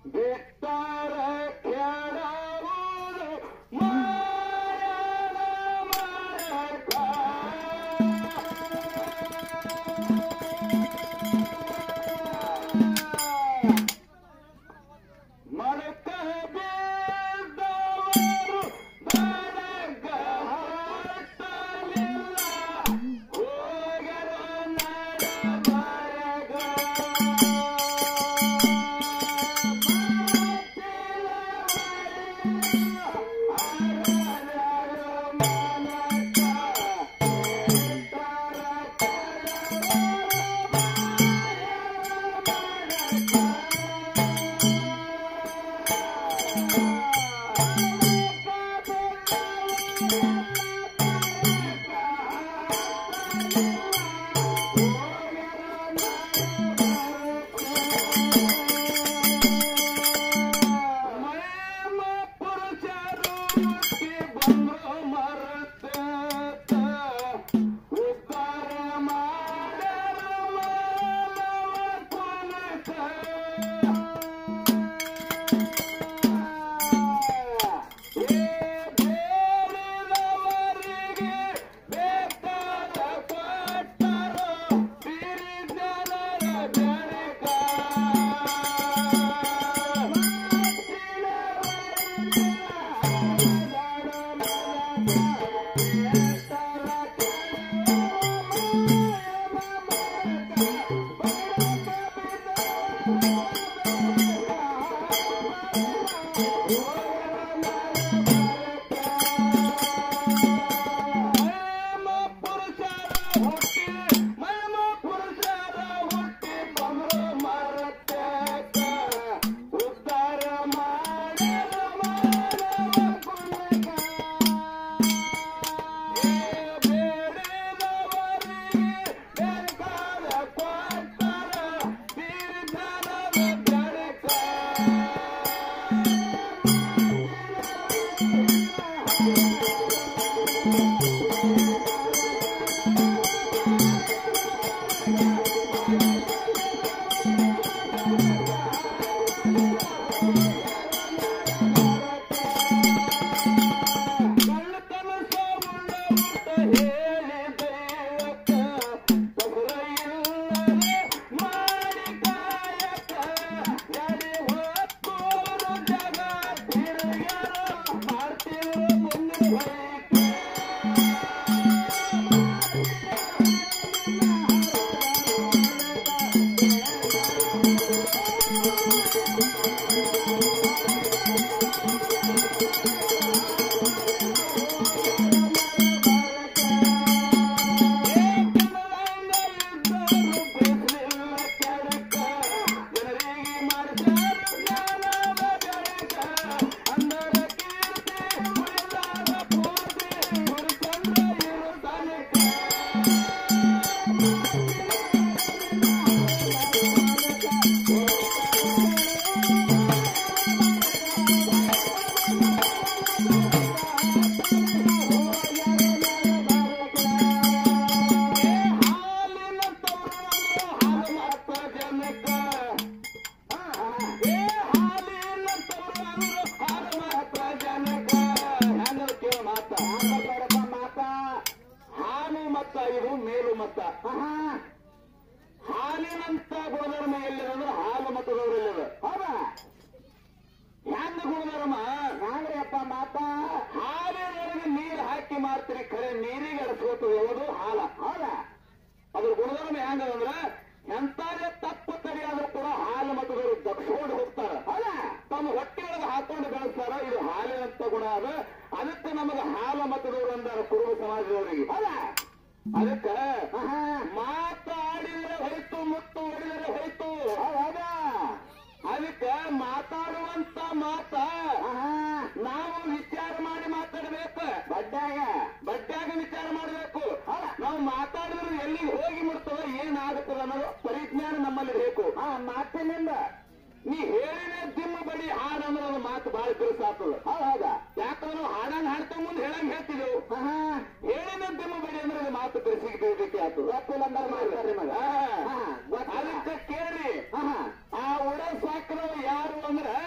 ಬಿಟ್ಟಾರ ಕೆಡವುದು ಮಾಯದ ಮರಕ. ಮರಕ ಬಿದ್ದವರು ಬರಗ ಹತ್ತಲಿಲ್ಲ. ಹೋಗರ ನಡ ಮರಗ. ಮಯಮ ಪುರುಷರು ಹುಟ್ಟಿ ಬಂದ್ರು ಮರೆತ ಉದ್ಧಾರ ಮಾಡಲು ಮಾನವ ಕೊನೆತ. ಏ ಬೇಡಿದವರಿಗೆ ಬೇಕಾದ ಕೊಟ್ಟರು ಬಿರಿದವರ ಬೆಳಕ. ಮಯಮ ಪುರುಷರ ಹುಟ್ಟಿ ಮಯಮ ಪುರುಷರ ಹುಟ್ಟಿ ಬಂದ್ರು ಮರತ್ಯಾಕ ಉದ್ಧಾರ ಮಾಡಲು ಮಾನವ ಕುಲಕ. ಏ ಬೇಡಿದವರಿಗೆ ಬೇಕಾದ ಕೊಟ್ಟರ ಬಿರಿದನದ ಬೆಳಕ. ಕಳ್ಳತನ ಸಾವುಳ್ಳ ಊಟ ಹೇಳಿ ದೈವಕ್ಕ ಸಗುರಯಿಲ್ಲದೆ ಮಾಡಿ ಕಾಯಕ ಎಡೆ ಹೊತ್ತೋರು ಜಗ ತಿರುಗ್ಯಾರ ಮಾಡ್ತಿರೋ ಮುಂದೆ ಬೈಕ ಹಾಲಿನ ತವರನ್ನು ಹಾಲು ಮಾತ ಜನಕ ಏ ಹಾಲಿನ ತವರನ್ನು ಹಾಲು ಮಾತ ಜನಕ ಹೆಂಗ ಕೇಳ ಮಾತ ನೋಡಪ್ಪ ಮಾತ ಹಾಲು ಮತ್ತ ಇದು ಮೇಲು ಮತ್ತ ಹಾಲಿನಂತ ಗುಣಧರ್ಮ ಎಲ್ಲಿದೆ ಹಾಲು ಮತದವ್ರು ಎಲ್ಲಿದೆ ಹೌದಾ ಹೆಂಗ ಗುಣಧರ್ಮ ನಾಗ್ರಿಯಪ್ಪ ಮಾತ ಹಾಲಿನೊಳಗೆ ನೀರು ಹಾಕಿ ಮಾಡ್ತೀರಿ ಖರೆ ನೀರಿಗೆ ಅಡಸ್ಕೋತ ಯಾವುದು ಹಾಲ ಹೌದ ಅದ್ರ ಗುಣಧರ್ಮ ಹೆಂಗ ಅಂದ್ರ ಎಂತಾದೇ ತಪ್ಪು ತಡೆಯಾದ್ರೂ ಕೂಡ ಹಾಲು ಮತದವರು ದಕ್ಷಿಕೊಂಡು ಹೋಗ್ತಾರ ಹೌದ ತಮ್ಮ ಹೊಟ್ಟೆಯೊಳಗೆ ಹಾಕೊಂಡು ಬೆಳೆಸ್ತಾರ ಇದು ಹಾಲಿನಂತ ಗುಣ ಅದ ಅದಕ್ಕೆ ನಮಗೆ ಹಾಲು ಮತದವರು ಅಂದಾರ ಕುರುಬ ಸಮಾಜದವರಿಗೆ ಹೌದ ಅದಕ್ಕ ಮಾತಾಡಿದರೆ ಹೊಯ್ತು ಮುತ್ತು ಹೊಡೆದರೆ ಹೊಯ್ತು ಹೌದಾ ಅದಕ್ಕೆ ಮಾತಾಡುವಂತ ಮಾತ ನಾವು ವಿಚಾರ ಮಾಡಿ ಮಾತಾಡ್ಬೇಕು ಬಡ್ಡ್ಯಾಗ ಬಡ್ಡ್ಯಾಗ ವಿಚಾರ ಮಾಡಬೇಕು ನಾವು ಮಾತಾಡಿದ್ರೆ ಎಲ್ಲಿಗೆ ಹೋಗಿ ಮುಟ್ತದ ಏನಾಗುತ್ತದ ಅನ್ನೋದು ಪರಿಜ್ಞಾನ ನಮ್ಮಲ್ಲಿ ಬೇಕು ಆ ಮಾತಿನಿಂದ ನೀ ಹೇಳಿನ ದಿಮ್ಮ ಬಡಿ ಹಾಡು ಅಂದ್ರೆ ಅದು ಮಾತು ಬಹಳ ಬಿರುಸಾಗ್ತದ ಹೌದಾ ಯಾಕಂದ್ರೆ ನಾವು ಹಾಡಂಗ್ ಹಾಡ್ತಾ ಮುಂದೆ ಹೇಳಂಗ್ ಹೇಳ್ತಿದ್ದೆವು ಹೇಳಿನ ದಿಮ್ಮ ಬಡಿ ಅಂದ್ರೆ ಅದು ಮಾತು ಬಿರುಸಿಗೆ ಬೀಳ್ಬೇಕು ಆಯ್ತು ಮಾಡ್ತಾರೆ ಮಗ ಅದಕ್ಕೆ ಕೇಳಿ ಆ ಉಡ ಸಾಕ್ರವ್ ಯಾರು ಅಂದ್ರ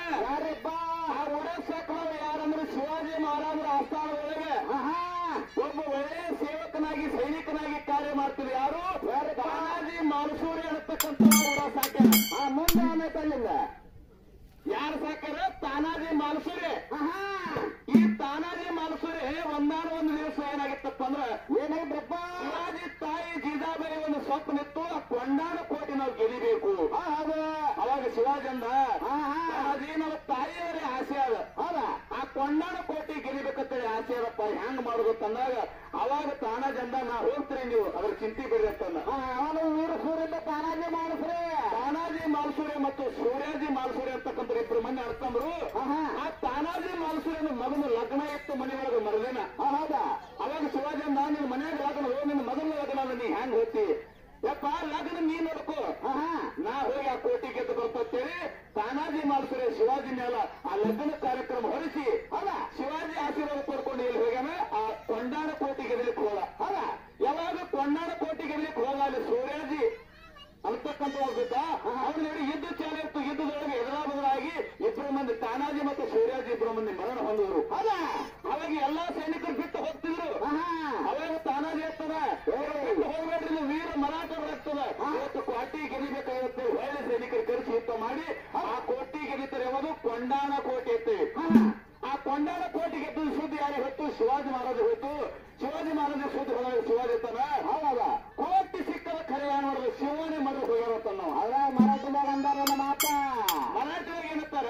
ಸೈನಿಕನಾಗಿ ಕಾರ್ಯ ಮಾಡ್ತಿದ್ರು ಯಾರು ತಾನಾಜಿ ಮಾಲಸೂರಿ ಅನ್ನತಕ್ಕಂಥ ಕೂಡ ಸಾಕ್ಯ ಆ ಮುಂದೆ ಆಮೇಲೆ ಅಲ್ಲಿಂದ ಯಾರು ಸಾಕ್ಯಾರ ತಾನಾಜಿ ಮಾಲಸೂರಿ ಈ ತಾನಾಜಿ ಮಾಲಸೂರಿ ಒಂದಾನ ಒಂದು ದಿವಸ ಏನಾಗಿತ್ತಪ್ಪ ಅಂದ್ರ ಏನಾಗಿದ್ರಪ್ಪ ಶಿವಾಜಿ ತಾಯಿ ಜೀಜಾಬಾಯಿ ಒಂದು ಸ್ವಪ್ನಿತ್ತು ಆ ಕೊಂಡಾಣ ಕೋಟಿ ನಾವು ಗೆಲಿಬೇಕು ಅವಾಗ ಶಿವಾಜಿ ಅಂದ ತಾನಾಜಿ ನಮ್ಮ ತಾಯಿಯವರೇ ಆಸೆ ಅದ ಹೌದ ಆ ಕೊಂಡಾಣ ಕೋಟಿ ಗೆಲಿಬೇಕಂತೇಳಿ ಆಸೆ ಅದಪ್ಪ ಹೆಂಗ್ ಮಾಡುದು ತಂದಾಗ ಅವಾಗ ತಾನಾಜಿ ಅಂದ ನಾ ಹೋಗ್ತೀರಿ ನೀವು ಅದ್ರ ಚಿಂತೆ ಬಿಡ್ರಿ ಅಂತಂದ ಅವನು ವೀರ ಸೂರ್ಯದ ತಾನಾಜಿ ಮಾಲಸೂರಿ ತಾನಾಜಿ ಮಾಲಸೂರಿ ಮತ್ತು ಸೂರ್ಯಾಜಿ ಮಾಲಸೂರಿ ಅಂತಕ್ಕಂಥ ಇಬ್ರು ಮಂದಿ ಅರ್ಥಂಬ್ರು ಆ ತಾನಾಜಿ ಮಾಲಸೂರಿನ ಮಗನ ಲಗ್ನ ಇತ್ತು ಮನೆಯೊಳಗೆ ಮರದಿನ ಹೌದಾ ಅವಾಗ ಶಿವಾಜಿ ಅಂದ ನಿನ್ ಮನೆಯಾಗ ಲಗ್ನ ಹೋಗಿ ನಿನ್ನ ಮಗನ ಲಗ್ನ ಅದ ನೀ ಹೆಂಗ್ ಹೋಗ್ತಿ ಯಪ್ಪ ಲಗ್ನ ನೀ ನೋಡ್ಕೋ ನಾ ಹೋಗಿ ಆ ಕೋಟಿ ಗೆದ್ದು ಬರ್ತೇಳಿ ತಾನಾಜಿ ಮಾಲಸೂರಿ ಶಿವಾಜಿ ಮೇಲ ಆ ಲಗ್ನ ಕಾರ್ಯಕ್ರಮ ಹೊರಿಸಿ ಅಲ್ಲ ಶಿವಾಜಿ ಆಶೀರ್ವಾದ ಪಡ್ಕೊಂಡು ಎಲ್ಲಿ ಹೋಗ್ಯಾನ ಆ ಕೊಂಡಾಣ ಕೋಟಿ ಗೆದಲಿಕ್ಕೆ ಹೋದ ಅಲ್ಲ ಯಾವಾಗ ಕೊಂಡಾಣ ಕೋಟಿ ಗೆದಲಿಕ್ಕೆ ಹೋದ ಅಲ್ಲಿ ಸೂರ್ಯಾಜಿ ಅಂತಕ್ಕಂಥ ಒಬ್ಬ ಅವ್ರು ನೋಡಿ ಯುದ್ಧ ಚಾಲ ಇತ್ತು ಯುದ್ಧದೊಳಗೆ ಎದುರಾ ಬದಲಾಗಿ ಇಬ್ಬರು ಮಂದಿ ತಾನಾಜಿ ಮತ್ತು ಸೂರ್ಯಾಜಿ ಇಬ್ಬರು ಮಂದಿ ಮರಣ ಹೊಂದಿದ್ರು ಅದ ಅವಾಗ ಎಲ್ಲಾ ಸೈನಿಕರು ಬಿಟ್ಟು ಹೋಗ್ತಿದ್ರು ಅವಾಗ ತಾನಾಜಿ ಇರ್ತದ ಬಿಟ್ಟು ಹೋಗ್ಬೇಡ್ರಿ ನೀವು ವೀರ ಮರಾಠರಾಗ್ತದ ಇವತ್ತು ಕೋಟಿ ಗೆದಿಬೇಕಾಗಿರುತ್ತೆ ಒಳ್ಳೆ ಸೈನಿಕರು ಕರೆಸಿ ಯುದ್ಧ ಮಾಡಿ ಆ ಕೋಟಿ ಗೆದಿತಾರೆ ಯಾವುದು ಕೊಂಡಾಣ ಕೋಟೆ ಇರ್ತೇವೆ ಆ ಕೊಂಡಾಣ ಕೋಟಿ ಗೆದ್ದು ಸುದ್ದಿ ಯಾರಿಗೆ ಹೊತ್ತು ಶಿವಾಜಿ ಮಹಾರಾಜ ಹೋಯ್ತು ಶಿವಾಜಿ ಮಹಾರಾಜ ಸುದ್ದಿ ಹೋದಾಗ ಶಿವಾಜಿ ಇರ್ತಾನ ಹೌದಾ ಕೋಟಿ ಸಿಕ್ಕದ ಖರೆ ಏನ್ ಮಾಡೋದು ಶಿವನೇ ಮರು ಹೋಗ್ಯಾರತ್ತ ನಾವು ಅದ ಮರಾಠಿದಾಗ ಅಂದಾರ ಮಾತ ಮರಾಠಿದಾಗ ಏನಂತಾರ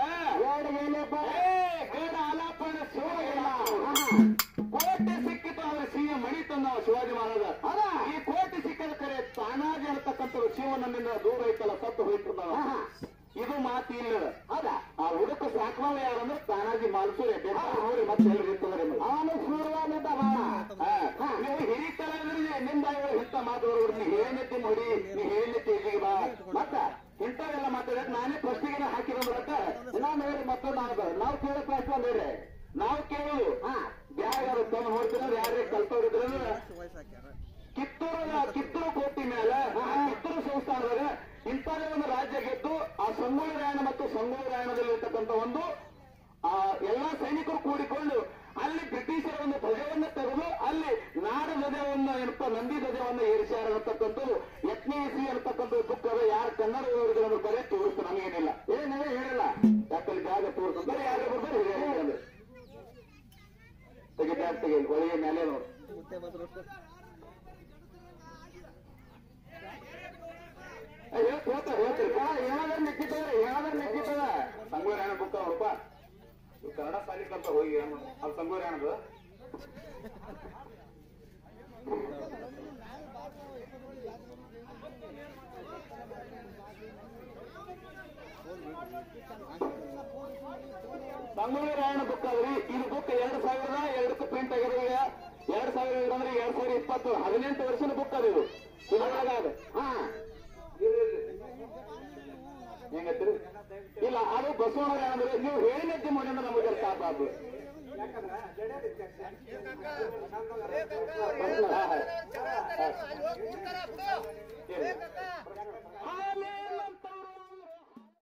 ಗೇಡ ಆಲಾಪನ ಶಿವ ಕೋಟೆ ಸಿಕ್ಕಿತು ಅವರ ಸಿಎಂ ಮಣಿ ತಂದ ಶಿವಾಜಿ ಮಹಾರಾಜ ಅದ ಈ ಕೋಟೆ ಸಿಕ್ಕದ ಕರೆ ತಾನಾಜಿ ಅನ್ನತಕ್ಕಂಥ ಶಿವ ನಮ್ಮಿಂದ ದೂರ ಐತಲ್ಲ ಸತ್ತು ಹೋಯ್ತದ ಇದು ಮಾತು ಇಲ್ಲ ಅದ ಆ ಹುಡುಕ ಸಾಕವ ಯಾರಂದ್ರೆ ತಾನಾಜಿ ಮಾಲ್ಸೂರಿ ನೋಡಿ ಮತ್ತೆ ಹೇಳಿ ಅವನು ಸೂರ್ಯನಿದ್ದ ನೀವು ಹಿರಿತನ ನಿಮ್ ಬಾಯಿಗಳು ಇಂಥ ಮಾತುಗಳು ನೀ ಹೇಳಿದ್ದಿ ನೋಡಿ ನೀ ಹೇಳಿದ್ದಿ ಇಲ್ಲಿಗೆ ಬಾ ಮತ್ತ ಇಂಥವೆಲ್ಲ ಮಾತಾಡಕ್ ನಾನೇ ಫಸ್ಟಿಗೆ ಹಾಕಿದ ಮೂಲಕ ನಾನು ಹೇಳಿ ಮತ್ತೊಂದು ಆಗದ ನಾವು ಕೇಳೋ ಪ್ರಶ್ನೆ ಬೇರೆ ನಾವು ಕೇಳೋದು ಯಾರ್ಯಾರು ತಮ್ಮ ನೋಡ್ತಿರೋದು ಯಾರೇ ಕಲ್ತವ್ರಿದ್ರೆ ಕಿತ್ತೂರ ಕಿತ್ತೂರು ಕೋಟಿ ಮೇಲೆ ಆ ಕಿತ್ತೂರು ಸಂಸ್ಥಾನದಾಗ ಇಂಥದೇ ಒಂದು ರಾಜ್ಯ ಗೆದ್ದು ಆ ಸಂಗೊಳ್ಳಿ ರಾಯಣ ಮತ್ತು ಸಂಗೊಳ್ಳಿ ರಾಯಣದಲ್ಲಿರ್ತಕ್ಕಂಥ ಒಂದು ಆ ಎಲ್ಲಾ ಸೈನಿಕರು ಕೂಡಿಕೊಂಡು ಅಲ್ಲಿ ಬ್ರಿಟಿಷರ ಒಂದು ಧ್ವಜವನ್ನ ತೆಗೆದು ಅಲ್ಲಿ ನಾಡ ಧ್ವಜವನ್ನ ಏನಪ್ಪ ನಂದಿ ಧ್ವಜವನ್ನ ಏರಿಸ್ಯಾರ ಅಂತಕ್ಕಂಥದ್ದು ಯತ್ನಿಸಿ ಅಂತಕ್ಕಂಥ ಬುಕ್ ಅದ ಯಾರು ಕನ್ನಡ ಓದಿದ್ರು ಬರೀ ತೋರಿಸ್ತು ನಮಗೇನಿಲ್ಲ ಏನೇ ಹೇಳಿಲ್ಲ ಯಾಕಲ್ಲಿ ಜಾಗ ತೋರಿಸ್ತು ಬರೀ ಯಾರು ಬರ್ತಾರೆ ಹಿರಿಯ ತೆಗಿತಾ ತೆಗಿ ಒಳಗೆ ಮೇಲೆ ನೋಡಿ ಹೇಳ್ತಾ ಹೇಳ್ತೀರಿ ಏನಾದ್ರೂ ನೆಕ್ಕಿತ್ತದ ಏನಾದ್ರೂ ನೆಕ್ಕಿತ್ತದ ಸಂಗೊಳ್ಳಿ ರಾಯಣ ಬುಕ್ ಅವರಪ್ಪ ಕನ್ನಡ ಸಾಲಿ ಕಲ್ತ ಹೋಗಿ ಏನು ಅದು ಸಂಗೊಳ್ಳಿ ರಾಯಣದ ಸಂಗೊಳ್ಳಿ ರಾಯಣ ಬುಕ್ ಅದ್ರಿ ಇದು ಬುಕ್ ಎರಡ್ ಸಾವಿರದ ಎರಡಕ್ಕೆ ಪ್ರಿಂಟ್ ಆಗಿರೋ ಎರಡ್ ಸಾವಿರ ಎರಡು ಅಂದ್ರೆ ಎರಡ್ ಸಾವಿರದ ಇಪ್ಪತ್ತು ಹದಿನೆಂಟು ವರ್ಷದ ಬುಕ್ ಅದು ಇದು ಇದ್ರೊಳಗಾದ ಹಾ ಹೆಂಗತ್ರಿ ಇಲ್ಲ ಅದು ಬಸವಣ್ಣ ಅಂದ್ರೆ ನೀವು ಹೇಳಿನಂತೆ ಮಾಡಿ ಅಂದ್ರೆ ನಮಗೆ ಸಾಪ ಅದು ಹಾ, ಹಾ. ಹಾ. ಹೇಳಿ.